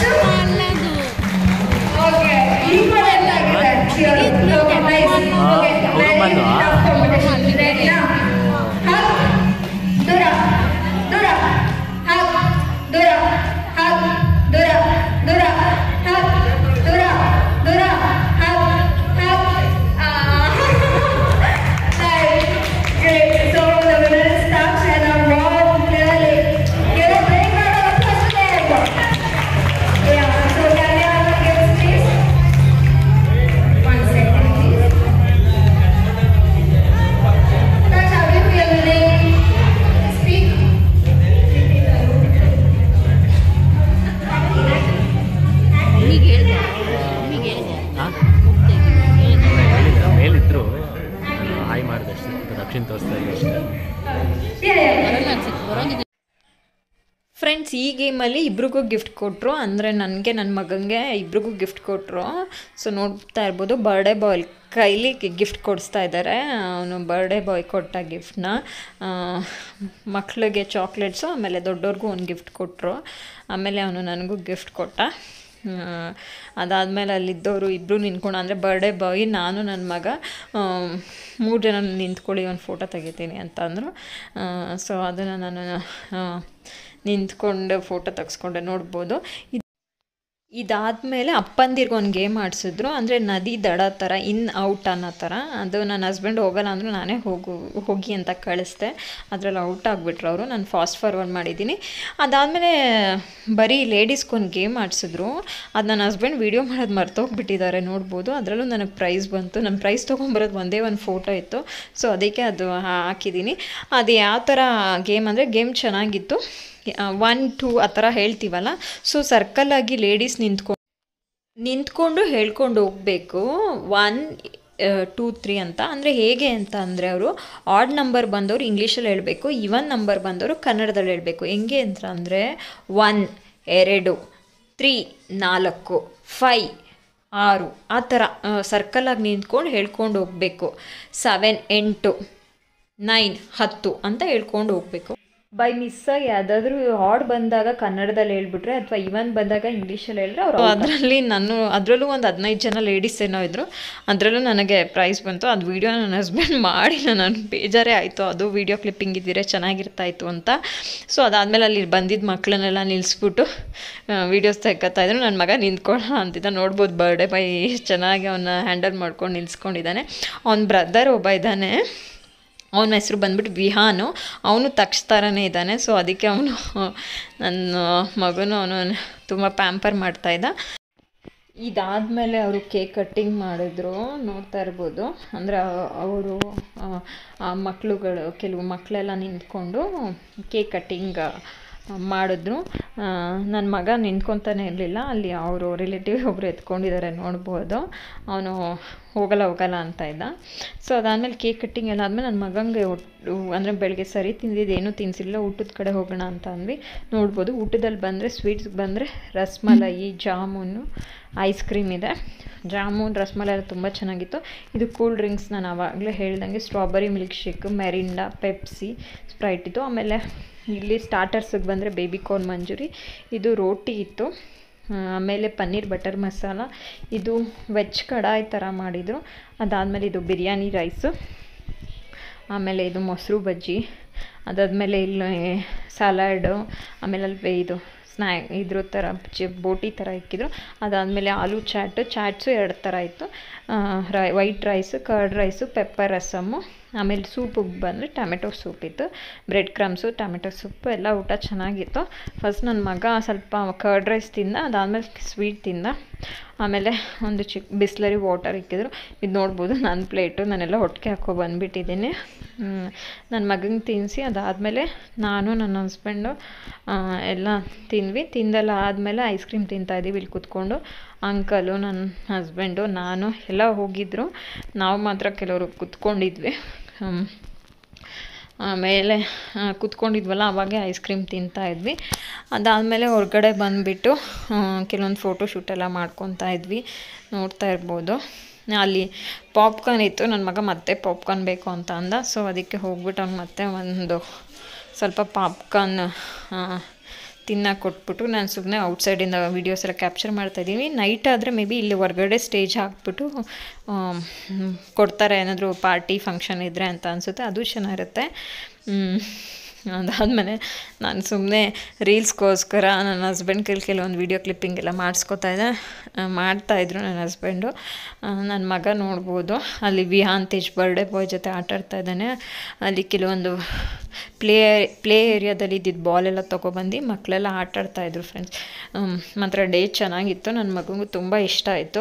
Okay. ಈ ಕಡೆ ಎಲ್ಲ ಆಗಿದೆ. Cheer. Okay. Nice. Okay. Very tough competition. Ready now? Hug. ದೂರ ದೂರ hug ದೂರ hug ದೂರ ದೂರ ಹಗ್ ದೂರ ದೂರ hug hug Great. So the winner is Taksh and award clearly. Give a big round of applause to them. Yeah. So can you have the gifts, please? One second, please. Taksh, how do you feel winning? Speak. ನಿಮಗೆ ಹೇಳಿದೆ ನಿಮಗೆ ಹೇಳಿದೆ ಮೇಲಿದ್ರು ನಾನು hi ಮಾಡಿದೆ ಅಷ್ಟೇ ದಕ್ಷಿಣ ತೋರಿಸ್ತಾ ಇದ್ದೆ ಅಷ್ಟೇ Yeah, yeah. ಬರೋಲ್ಲ ಅನ್ಸುತ್ತೆ ಬರೋಂಗಿದ್ದು ಫ್ರೆಂಡ್ಸ್ ಈ ಗೇಮಲ್ಲಿ ಇಬ್ರಿಗೂ ಗಿಫ್ಟ್ ಕೊಟ್ಟರು ಅಂದರೆ ನನಗೆ ನನ್ನ ಮಗನಿಗೆ ಇಬ್ರಿಗೂ ಗಿಫ್ಟ್ ಕೊಟ್ಟರು ಸೊ ನೋಡ್ತಾ ಇರ್ಬೋದು ಬರ್ಡೇ ಬಾಯ್ ಕೈಲಿ ಗಿಫ್ಟ್ ಕೊಡಿಸ್ತಾ ಇದ್ದಾರೆ ಅವನು ಬರ್ಡೇ ಬಾಯ್ ಕೊಟ್ಟ ಗಿಫ್ಟ್ನ ಮಕ್ಕಳಿಗೆ ಚಾಕ್ಲೇಟ್ಸು ಆಮೇಲೆ ದೊಡ್ಡವ್ರಿಗೂ ಒಂದು ಗಿಫ್ಟ್ ಕೊಟ್ಟರು ಆಮೇಲೆ ಅವನು ನನಗೂ ಗಿಫ್ಟ್ ಕೊಟ್ಟ ಅದಾದಮೇಲೆ ಅಲ್ಲಿದ್ದವರು ಇಬ್ಬರು ನಿಂತ್ಕೊಂಡು ಅಂದರೆ ಬರ್ಡೇ ಬಾಯ್ ನಾನು ನನ್ನ ಮಗ ಮೂರು ಜನ ನಿಂತ್ಕೊಳ್ಳಿ ಒಂದು ಫೋಟೋ ತೆಗಿತೀನಿ ಅಂತ ಅಂದರು ಸೊ ಅದನ್ನು ನಾನು ಆ, ನಿಂತ್ಕೊಂಡು ಫೋಟೋ ತೆಗೆಸ್ಕೊಂಡೆ ನೋಡ್ಬೋದು ಇದು ಇದಾದಮೇಲೆ ಅಪ್ಪಂದಿರ್ಗೆ ಒಂದು ಗೇಮ್ ಆಡಿಸಿದ್ರು ಅಂದರೆ ನದಿ ದಡ ಥರ ಇನ್ ಔಟ್ ಅನ್ನೋ ಥರ ಅದು ನನ್ನ ಹಸ್ಬೆಂಡ್ ಹೋಗಲ್ಲ ಅಂದರೂ ನಾನೇ ಹೋಗು ಹೋಗಿ ಅಂತ ಕಳಿಸ್ದೆ ಅದರಲ್ಲಿ ಔಟ್ ಆಗಿಬಿಟ್ರು ಅವರು ನಾನು ಫಾಸ್ಟ್ ಫಾರ್ವರ್ಡ್ ಮಾಡಿದ್ದೀನಿ ಅದಾದಮೇಲೆ ಬರೀ ಲೇಡೀಸ್ಗೊಂದು ಗೇಮ್ ಆಡಿಸಿದ್ರು ಅದು ನನ್ನ ಹಸ್ಬೆಂಡ್ ವೀಡಿಯೋ ಮಾಡೋದು ಮರ್ತೋಗ್ಬಿಟ್ಟಿದ್ದಾರೆ ನೋಡ್ಬೋದು ಅದರಲ್ಲೂ ನನಗೆ ಪ್ರೈಸ್ ಬಂತು ನನ್ನ ಪ್ರೈಸ್ ತೊಗೊಂಬರೋದು ಒಂದೇ ಒಂದು ಫೋಟೋ ಇತ್ತು ಸೊ ಅದಕ್ಕೆ ಅದು ಹಾಕಿದ್ದೀನಿ ಅದು ಯಾವ ಥರ ಗೇಮ್ ಅಂದರೆ ಗೇಮ್ ಚೆನ್ನಾಗಿತ್ತು ಒನ್ ಟೂ ಆ ಥರ ಹೇಳ್ತೀವಲ್ಲ ಸೊ ಸರ್ಕಲಾಗಿ ಲೇಡೀಸ್ ನಿಂತ್ಕೊಂಡು ನಿಂತ್ಕೊಂಡು ಹೇಳ್ಕೊಂಡು ಹೋಗಬೇಕು ಒನ್ ಟೂ ತ್ರೀ ಅಂತ ಅಂದರೆ ಹೇಗೆ ಅಂತ ಅಂದರೆ ಅವರು ಆಡ್ ನಂಬರ್ ಬಂದವರು ಇಂಗ್ಲೀಷಲ್ಲಿ ಹೇಳಬೇಕು ಇವನ್ ನಂಬರ್ ಬಂದವರು ಕನ್ನಡದಲ್ಲಿ ಹೇಳಬೇಕು ಹೆಂಗೆ ಅಂತ ಅಂದರೆ ಒನ್ ಎರಡು ತ್ರೀ ನಾಲ್ಕು ಫೈ ಆರು ಆ ಥರ ಸರ್ಕಲಾಗಿ ನಿಂತ್ಕೊಂಡು ಹೇಳ್ಕೊಂಡು ಹೋಗಬೇಕು ಸೆವೆನ್ ಎಂಟು ನೈನ್ ಹತ್ತು ಅಂತ ಹೇಳ್ಕೊಂಡು ಹೋಗಬೇಕು ಬೈ ಮಿಸ್ಸಾಗಿ ಯಾವುದಾದ್ರೂ ಹಾಡ್ ಬಂದಾಗ ಕನ್ನಡದಲ್ಲಿ ಹೇಳ್ಬಿಟ್ರೆ ಅಥವಾ ಇವನ್ ಬಂದಾಗ ಇಂಗ್ಲೀಷಲ್ಲಿ ಹೇಳಿದ್ರೆ ಅವರು ಅದರಲ್ಲಿ ನಾನು ಅದರಲ್ಲೂ ಒಂದು ಹದಿನೈದು ಜನ ಲೇಡೀಸ್ ಏನೋ ಇದ್ದರು ಅದರಲ್ಲೂ ನನಗೆ ಪ್ರೈಸ್ ಬಂತು ಅದು ವೀಡಿಯೋ ನನ್ನ ಹಸ್ಬೆಂಡ್ ಮಾಡಿಲ್ಲ ನಾನು ಬೇಜಾರೇ ಆಯಿತು ಅದು ವೀಡಿಯೋ ಕ್ಲಿಪ್ಪಿಂಗ್ ಇದ್ದಿರೆ ಚೆನ್ನಾಗಿರ್ತಾಯಿತ್ತು ಅಂತ ಸೊ ಅದಾದಮೇಲೆ ಅಲ್ಲಿ ಬಂದಿದ್ದ ಮಕ್ಕಳನ್ನೆಲ್ಲ ನಿಲ್ಲಿಸ್ಬಿಟ್ಟು ವೀಡಿಯೋಸ್ ತೆಗ್ಕೊತಾ ಇದ್ರು ನನ್ನ ಮಗ ನಿಂತ್ಕೊಳ್ಳ ಅಂತಿದ್ದ ನೋಡ್ಬೋದು ಬರ್ಡೇ ಬೈ ಚೆನ್ನಾಗಿ ಅವನ್ನ ಹ್ಯಾಂಡಲ್ ಮಾಡ್ಕೊಂಡು ನಿಲ್ಸ್ಕೊಂಡಿದ್ದಾನೆ ಅವ್ನ ಬ್ರದರ್ ಒಬ್ಬ ಇದ್ದಾನೆ ಅವನ ಹೆಸರು ಬಂದ್ಬಿಟ್ಟು ವಿಹಾನು ಅವನು ತಕ್ಷ ಥರನೇ ಇದ್ದಾನೆ ಸೊ ಅದಕ್ಕೆ ಅವನು ನನ್ನ ಮಗನು ಅವನು ತುಂಬ ಪ್ಯಾಂಪರ್ ಮಾಡ್ತಾಯಿದ್ದ ಇದಾದಮೇಲೆ ಅವರು ಕೇಕ್ ಕಟ್ಟಿಂಗ್ ಮಾಡಿದ್ರು ನೋಡ್ತಾ ಇರ್ಬೋದು ಅಂದರೆ ಅವರು ಆ ಮಕ್ಕಳುಗಳು ಕೆಲವು ಮಕ್ಕಳೆಲ್ಲ ನಿಂತ್ಕೊಂಡು ಕೇಕ್ ಕಟ್ಟಿಂಗ್ ಮಾಡಿದ್ರು ನನ್ನ ಮಗ ನಿಂತ್ಕೊತಾನೆ ಇರಲಿಲ್ಲ ಅಲ್ಲಿ ಅವರು ರಿಲೇಟಿವ್ ಒಬ್ಬರು ಎತ್ಕೊಂಡಿದ್ದಾರೆ ನೋಡ್ಬೋದು ಅವನು ಹೋಗಲ್ಲ ಹೋಗಲ್ಲ ಅಂತ ಇದ್ದ ಸೊ ಅದಾದಮೇಲೆ ಕೇಕ್ ಕಟ್ಟಿಂಗ್ ಎಲ್ಲ ಆದಮೇಲೆ ನನ್ನ ಮಗಂಗೆ ಒಟ್ಟು ಅಂದರೆ ಬೆಳಗ್ಗೆ ಸರಿ ತಿಂದಿದ್ದು ಏನೂ ತಿನ್ಸಿಲ್ಲ ಊಟದ ಕಡೆ ಹೋಗೋಣ ಅಂತ ಅಂದ್ವಿ ನೋಡ್ಬೋದು ಊಟದಲ್ಲಿ ಬಂದರೆ ಸ್ವೀಟ್ಸ್ ಬಂದರೆ ರಸ್ಮಲಾಯಿ ಜಾಮೂನು ಐಸ್ ಕ್ರೀಮ್ ಇದೆ ಜಾಮೂನ್ ರಸ್ಮಲಾಯಿ ಎಲ್ಲ ತುಂಬ ಚೆನ್ನಾಗಿತ್ತು ಇದು ಕೂಲ್ ಡ್ರಿಂಕ್ಸ್ ನಾನು ಆವಾಗಲೇ ಹೇಳ್ದಂಗೆ strawberry milk shake Mirinda Pepsi Sprite ಇತ್ತು ಆಮೇಲೆ ಇಲ್ಲಿ ಸ್ಟಾರ್ಟರ್ಸಿಗೆ ಬಂದರೆ ಬೇಬಿ ಕಾರ್ನ್ ಮಂಜೂರಿ ಇದು ರೋಟಿ ಇತ್ತು ಆಮೇಲೆ ಪನ್ನೀರ್ ಬಟರ್ ಮಸಾಲ ಇದು ವೆಜ್ ಕಡಾಯಿ ಥರ ಮಾಡಿದರು ಅದಾದಮೇಲೆ ಇದು ಬಿರಿಯಾನಿ ರೈಸು ಆಮೇಲೆ ಇದು ಮೊಸರು ಬಜ್ಜಿ ಅದಾದಮೇಲೆ ಇಲ್ಲಿ ಸಲಾಡು ಆಮೇಲೆ ಅಲ್ಲಿ ಇದು ಸ್ನ್ಯಾ ಇದ್ರ ಥರ ಚಿ ಬೋಟಿ ಥರ ಇಕ್ಕಿದ್ರು ಅದಾದಮೇಲೆ ಆಲೂ ಚಾಟ್ ಚಾಟ್ಸು ಎರಡು ಥರ ಇತ್ತು ರೈ white rice curd rice pepper rasam ಆಮೇಲೆ ಸೂಪಿಗೆ ಬಂದರೆ ಟೊಮೆಟೊ ಸೂಪ್ ಇತ್ತು ಬ್ರೆಡ್ ಕ್ರಮ್ಸು ಟೊಮೆಟೊ ಸೂಪು ಎಲ್ಲ ಊಟ ಚೆನ್ನಾಗಿತ್ತು ಫಸ್ಟ್ ನನ್ನ ಮಗ ಸ್ವಲ್ಪ ಕರ್ಡ್ ರೈಸ್ ತಿಂದ ಅದಾದಮೇಲೆ ಸ್ವೀಟ್ ತಿಂದ ಆಮೇಲೆ ಒಂದು ಚಿಕ್ಕ ಬಿಸ್ಲರಿ ವಾಟರ್ ಇಕ್ಕಿದ್ರು ಇದು ನೋಡ್ಬೋದು ನನ್ನ ಪ್ಲೇಟು ನಾನೆಲ್ಲ ಹೊಟ್ಟೆ ಹಾಕೋ ಬಂದುಬಿಟ್ಟಿದ್ದೀನಿ ನನ್ನ ಮಗಂಗೆ ತಿನ್ನಿಸಿ ಅದಾದಮೇಲೆ ನಾನು ನನ್ನ ಹಸ್ಬೆಂಡು ಎಲ್ಲ ತಿಂದ್ವಿ ತಿಂದೆಲ್ಲ ಆದಮೇಲೆ ಐಸ್ ಕ್ರೀಮ್ ತಿಂತಾಯಿದ್ದೀವಿ ಇಲ್ಲಿ ಕೂತ್ಕೊಂಡು ಅಂಕಲು ನನ್ನ ಹಸ್ಬೆಂಡು ನಾನು ಎಲ್ಲ ಹೋಗಿದ್ದರು ನಾವು ಮಾತ್ರ ಕೆಲವರು ಕೂತ್ಕೊಂಡಿದ್ವಿ ಹ್ಮ್. ಆಮೇಲೆ ಆ, ಕೂತ್ಕೊಂಡಿದ್ವಲ್ಲ ಅವಾಗೆ ಐಸ್ ಕ್ರೀಮ್ ತಿಂತಾ ಇದ್ವಿ ಅದಾದಮೇಲೆ ಹೊರಗಡೆ ಬಂದುಬಿಟ್ಟು ಕೆಲವೊಂದು ಫೋಟೋ ಶೂಟೆಲ್ಲ ಮಾಡ್ಕೊತಾ ಇದ್ವಿ ನೋಡ್ತಾ ಇರ್ಬೋದು ಅಲ್ಲಿ ಪಾಪ್ಕಾರ್ನ್ ಇತ್ತು ನನ್ನ ಮಗ ಮತ್ತೆ ಪಾಪ್ಕಾರ್ನ್ ಬೇಕು ಅಂತ ಅಂದ ಸೊ ಅದಕ್ಕೆ ಹೋಗ್ಬಿಟ್ಟು ಅವ್ನು ಮತ್ತೆ ಒಂದು ಸ್ವಲ್ಪ ಪಾಪ್ಕಾರ್ನ್ ತಿನ್ನಕ್ಕೆ ಕೊಟ್ಬಿಟ್ಟು ನಾನು ಸುಮ್ಮನೆ ಔಟ್ಸೈಡಿಂದ ವೀಡಿಯೋಸ್ ಎಲ್ಲ ಕ್ಯಾಪ್ಚರ್ ಮಾಡ್ತಾಯಿದ್ದೀನಿ ನೈಟ್ ಆದರೆ ಮೇ ಬಿ ಇಲ್ಲಿ ಹೊರಗಡೆ ಸ್ಟೇಜ್ ಹಾಕ್ಬಿಟ್ಟು ಆಮ್, ಕೊಡ್ತಾರೆ ಏನಾದರೂ ಪಾರ್ಟಿ ಫಂಕ್ಷನ್ ಇದ್ದರೆ ಅಂತ ಅನಿಸುತ್ತೆ ಅದು ಚೆನ್ನಾಗಿರುತ್ತೆ ಮ್, ಅದಾದಮೇಲೆ ನಾನು ಸುಮ್ಮನೆ ರೀಲ್ಸ್ಗೋಸ್ಕರ ನನ್ನ ಹಸ್ಬೆಂಡ್ ಕೈಲಿ ಕೆಲವೊಂದು ವೀಡಿಯೋ ಕ್ಲಿಪ್ಪಿಂಗ್ ಎಲ್ಲ ಮಾಡಿಸ್ಕೊತಾ ಇದ್ದೆ ಆ, ಮಾಡ್ತಾಯಿದ್ರು ನನ್ನ ಹಸ್ಬೆಂಡು ನನ್ನ ಮಗ ನೋಡ್ಬೋದು ಅಲ್ಲಿ ವಿಹಾಂತೇಜ್ ಬರ್ಡೇ ಬಾಯ್ ಜೊತೆ ಆಟ ಆಡ್ತಾ ಇದ್ದಾನೆ ಅಲ್ಲಿ ಕೆಲವೊಂದು ಪ್ಲೇ ಪ್ಲೇ ಏರಿಯಾದಲ್ಲಿ ಇದ್ದಿದ್ದು ಬಾಲೆಲ್ಲ ತೊಗೊಬಂದು ಮಕ್ಕಳೆಲ್ಲ ಆಟ ಆಡ್ತಾಯಿದ್ರು ಫ್ರೆಂಡ್ಸ್ ಮಾತ್ರ ಡೇ ಚೆನ್ನಾಗಿತ್ತು ನನ್ನ ಮಗನಿಗೂ ತುಂಬ ಇಷ್ಟ ಆಯಿತು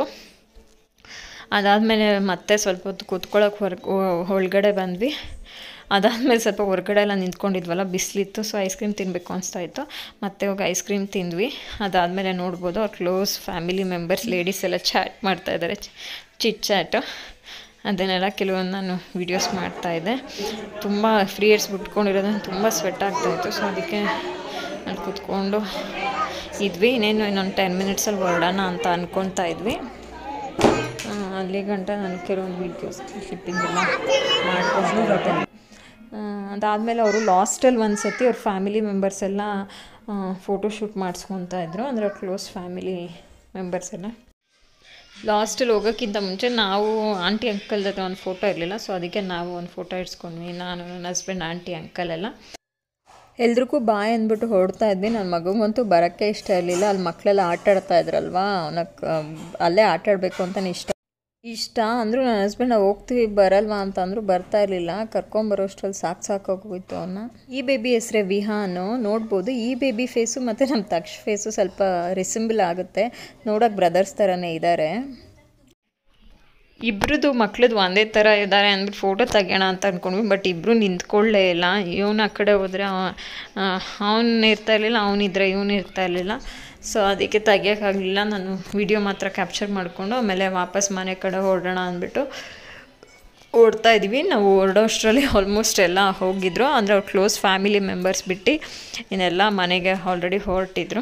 ಅದಾದಮೇಲೆ ಮತ್ತೆ ಸ್ವಲ್ಪ ಹೊತ್ತು ಕೂತ್ಕೊಳ್ಳೋಕೆ ಹೊರಗೆ ಒಳಗಡೆ ಬಂದ್ವಿ ಅದಾದಮೇಲೆ ಸ್ವಲ್ಪ ಹೊರಗಡೆ ಎಲ್ಲ ನಿಂತ್ಕೊಂಡಿದ್ವಲ್ಲ ಬಿಸಿಲಿತ್ತು ಸೊ ಐಸ್ ಕ್ರೀಮ್ ತಿನ್ನಬೇಕು ಅನಿಸ್ತಾ ಇತ್ತು ಮತ್ತೆ ಹೋಗಿ ಐಸ್ ಕ್ರೀಮ್ ತಿಂದ್ವಿ ಅದಾದಮೇಲೆ ನೋಡ್ಬೋದು ಅವ್ರ ಕ್ಲೋಸ್ ಫ್ಯಾಮಿಲಿ ಮೆಂಬರ್ಸ್ ಲೇಡೀಸ್ ಎಲ್ಲ ಚಾಟ್ ಮಾಡ್ತಾ ಇದ್ದಾರೆ ಚಿಟ್ ಚಾಟು ಅದನ್ನೆಲ್ಲ ಕೆಲವೊಂದು ನಾನು ವೀಡಿಯೋಸ್ ಮಾಡ್ತಾಯಿದ್ದೆ ತುಂಬ ಫ್ರೀ ಏರ್ಸ್ ಬಿಟ್ಕೊಂಡಿರೋದ್ರಿಂದ ತುಂಬ ಸ್ವೆಟ್ ಆಗ್ತಾಯಿತ್ತು ಸೊ ಅದಕ್ಕೆ ಅಲ್ಲಿ ಕೂತ್ಕೊಂಡು ಇದ್ವಿ ಇನ್ನೇನು ಇನ್ನೊಂದು ಟೆನ್ ಮಿನಿಟ್ಸಲ್ಲಿ ಹೊರಡೋಣ ಅಂತ ಅಂದ್ಕೊತಾ ಇದ್ವಿ ಆ, ಅಲ್ಲಿ ಗಂಟ ನಾನು ಕೆಲವೊಂದು ವೀಡಿಯೋಸ್ ಕ್ಲಿಪ್ಪಿಂಗ್ ಎಲ್ಲ ಮಾಡ್ಕೊಂಡು ಬರ್ತೇನೆ ಅದಾದಮೇಲೆ ಅವರು ಲಾಸ್ಟಲ್ಲಿ ಒಂದು ಸತಿ ಅವ್ರ ಫ್ಯಾಮಿಲಿ ಮೆಂಬರ್ಸ್ ಎಲ್ಲ ಫೋಟೋ ಶೂಟ್ ಮಾಡಿಸ್ಕೊತಾ ಇದ್ರು ಅಂದರೆ ಕ್ಲೋಸ್ ಫ್ಯಾಮಿಲಿ ಮೆಂಬರ್ಸ್ ಎಲ್ಲ ಲಾಸ್ಟಲ್ಲಿ ಹೋಗೋಕ್ಕಿಂತ ಮುಂಚೆ ನಾವು ಆಂಟಿ ಅಂಕಲ್ ಜೊತೆ ಒಂದು ಫೋಟೋ ಇರಲಿಲ್ಲ ಸೊ ಅದಕ್ಕೆ ನಾವು ಒಂದು ಫೋಟೋ ಇಡ್ಸ್ಕೊಂಡ್ವಿ ನಾನು ನನ್ನ ಹಸ್ಬೆಂಡ್ ಆಂಟಿ ಅಂಕಲ್ ಎಲ್ಲ ಎಲ್ರಿಗೂ ಬಾಯ್ ಅಂದ್ಬಿಟ್ಟು ಹೊರಡ್ತಾ ಇದ್ವಿ ನನ್ನ ಮಗಂಗಂತೂ ಬರೋಕ್ಕೆ ಇಷ್ಟ ಇರಲಿಲ್ಲ ಅಲ್ಲಿ ಮಕ್ಕಳೆಲ್ಲ ಆಟ ಆಡ್ತಾ ಇದ್ರಲ್ವಾ ಅವನಕ್ಕೆ ಅಲ್ಲೇ ಆಟ ಆಡಬೇಕು ಅಂತಲೇ ಇಷ್ಟ ಇಷ್ಟ ಅಂದರೂ ನನ್ನ ಹಸ್ಬೆಂಡ್ ನಾವು ಹೋಗ್ತೀವಿ ಬರಲ್ವಾ ಅಂತ ಅಂದರು ಬರ್ತಾ ಇರಲಿಲ್ಲ ಕರ್ಕೊಂಬರೋಷ್ಟ್ರಲ್ಲಿ ಸಾಕು ಸಾಕಾಗೋಗಿತ್ತು ಅವನ್ನ ಈ ಬೇಬಿ ಹೆಸ್ರೇ ವಿಹಾನು ನೋಡ್ಬೋದು ಈ ಬೇಬಿ ಫೇಸು ಮತ್ತು ನಮ್ಮ ತಕ್ಷ ಫೇಸು ಸ್ವಲ್ಪ ರಿಸಿಂಬಲ್ ಆಗುತ್ತೆ ನೋಡೋಕೆ ಬ್ರದರ್ಸ್ ಥರನೇ ಇದ್ದಾರೆ ಇಬ್ರದ್ದು ಮಕ್ಳದ್ದು ಒಂದೇ ಥರ ಇದ್ದಾರೆ ಅಂದ್ಬಿಟ್ಟು ಫೋಟೋ ತೆಗಿಯೋಣ ಅಂತ ಅಂದ್ಕೊಂಡ್ವಿ ಬಟ್ ಇಬ್ಬರು ನಿಂತ್ಕೊಳ್ಳೇ ಇಲ್ಲ ಇವನು ಆ ಕಡೆ ಹೋದರೆ ಅವನು ಇರ್ತಾ ಇರಲಿಲ್ಲ ಅವನಿದ್ರೆ ಇವನು ಇರ್ತಾ ಇರಲಿಲ್ಲ ಸೊ ಅದಕ್ಕೆ ತೆಗಿಯೋಕ್ಕಾಗಲಿಲ್ಲ ನಾನು ವಿಡಿಯೋ ಮಾತ್ರ ಕ್ಯಾಪ್ಚರ್ ಮಾಡಿಕೊಂಡು ಆಮೇಲೆ ವಾಪಸ್ ಮನೆ ಕಡೆ ಹೊರಡೋಣ ಅಂದ್ಬಿಟ್ಟು ಓಡ್ತಾ ಇದ್ವಿ ನಾವು ಹೊರಡೋಷ್ಟರಲ್ಲಿ ಆಲ್ಮೋಸ್ಟ್ ಎಲ್ಲ ಹೋಗಿದ್ರು ಅಂದರೆ ಅವ್ರ ಕ್ಲೋಸ್ ಫ್ಯಾಮಿಲಿ ಮೆಂಬರ್ಸ್ ಬಿಟ್ಟು ಇನ್ನೆಲ್ಲ ಮನೆಗೆ ಆಲ್ರೆಡಿ ಹೊರಟಿದ್ರು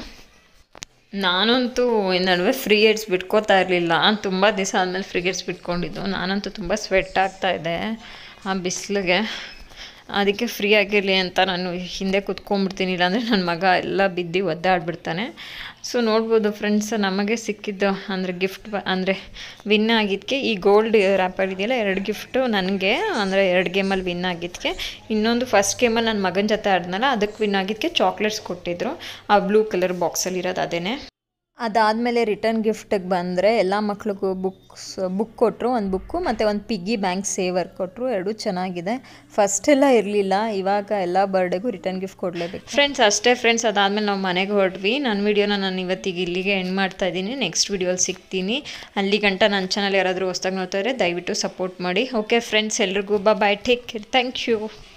ನಾನಂತೂ ಈ ನಡುವೆ ಫ್ರೀ ಏಡ್ಸ್ ಬಿಟ್ಕೋತಾ ಇರಲಿಲ್ಲ ತುಂಬ ದಿವಸ ಆದಮೇಲೆ ಫ್ರೀ ಏಡ್ಸ್ ಬಿಟ್ಕೊಂಡಿದ್ದು ನಾನಂತೂ ತುಂಬ ಸ್ವೆಟ್ ಆಗ್ತಾ ಇದ್ದೆ ಆ ಬಿಸಿಲಿಗೆ ಅದಕ್ಕೆ ಫ್ರೀ ಆಗಿರಲಿ ಅಂತ ನಾನು ಹಿಂದೆ ಕುತ್ಕೊಂಡ್ಬಿಡ್ತೀನಿ ಇಲ್ಲಾಂದರೆ ನನ್ನ ಮಗ ಎಲ್ಲ ಬಿದ್ದು ಒದ್ದಾಡ್ಬಿಡ್ತಾನೆ ಸೊ ನೋಡ್ಬೋದು ಫ್ರೆಂಡ್ಸ್ ನಮಗೆ ಸಿಕ್ಕಿದ್ದು ಅಂದರೆ ಗಿಫ್ಟ್ ಅಂದರೆ ವಿನ್ ಆಗಿದ್ದಕ್ಕೆ ಈ ಗೋಲ್ಡ್ ರ್ಯಾಪರ್ ಇದೆಯಲ್ಲ ಎರಡು ಗಿಫ್ಟು ನನಗೆ ಅಂದರೆ ಎರಡು ಗೇಮಲ್ಲಿ ವಿನ್ ಆಗಿದ್ದಕ್ಕೆ ಇನ್ನೊಂದು ಫಸ್ಟ್ ಗೇಮಲ್ಲಿ ನನ್ನ ಮಗನ ಜೊತೆ ಆಡ್ನಲ್ಲ ಅದಕ್ಕೆ ವಿನ್ ಆಗಿದ್ದಕ್ಕೆ ಚಾಕ್ಲೇಟ್ಸ್ ಕೊಟ್ಟಿದ್ರು ಆ ಬ್ಲೂ ಕಲರ್ ಬಾಕ್ಸಲ್ಲಿ ಇರೋದು ಅದೇನೆ ಅದಾದಮೇಲೆ ರಿಟರ್ನ್ ಗಿಫ್ಟಿಗೆ ಬಂದರೆ ಎಲ್ಲ ಮಕ್ಳಿಗೂ ಬುಕ್ಸ್ ಬುಕ್ ಕೊಟ್ಟರು ಒಂದು ಬುಕ್ಕು ಮತ್ತು ಒಂದು ಪಿಗ್ಗಿ ಬ್ಯಾಂಕ್ ಸೇವರ್ ಕೊಟ್ಟರು ಎರಡೂ ಚೆನ್ನಾಗಿದೆ ಫಸ್ಟ್ ಎಲ್ಲ ಇರಲಿಲ್ಲ ಇವಾಗ ಎಲ್ಲ ಬರ್ಡೇಗೂ ರಿಟರ್ನ್ ಗಿಫ್ಟ್ ಕೊಡಲೇಬೇಕು ಫ್ರೆಂಡ್ಸ್ ಅಷ್ಟೇ ಫ್ರೆಂಡ್ಸ್ ಅದಾದಮೇಲೆ ನಾವು ಮನೆಗೆ ಹೊರಟ್ವಿ ನನ್ನ ವೀಡಿಯೋನ ನಾನು ಇವತ್ತಿಗೆ ಇಲ್ಲಿಗೆ ಎಂಡ್ ಮಾಡ್ತಾ ಇದ್ದೀನಿ ನೆಕ್ಸ್ಟ್ ವೀಡಿಯೋಲಿ ಸಿಗ್ತೀನಿ ಅಲ್ಲಿ ಗಂಟ ನನ್ನ ಚಾನಲ್ ಯಾರಾದರೂ ಹೊಸ್ದಾಗಿ ನೋಡ್ತಾ ಇದ್ದರೆ ದಯವಿಟ್ಟು ಸಪೋರ್ಟ್ ಮಾಡಿ ಓಕೆ ಫ್ರೆಂಡ್ಸ್ ಎಲ್ರಿಗೂ bye take care thank you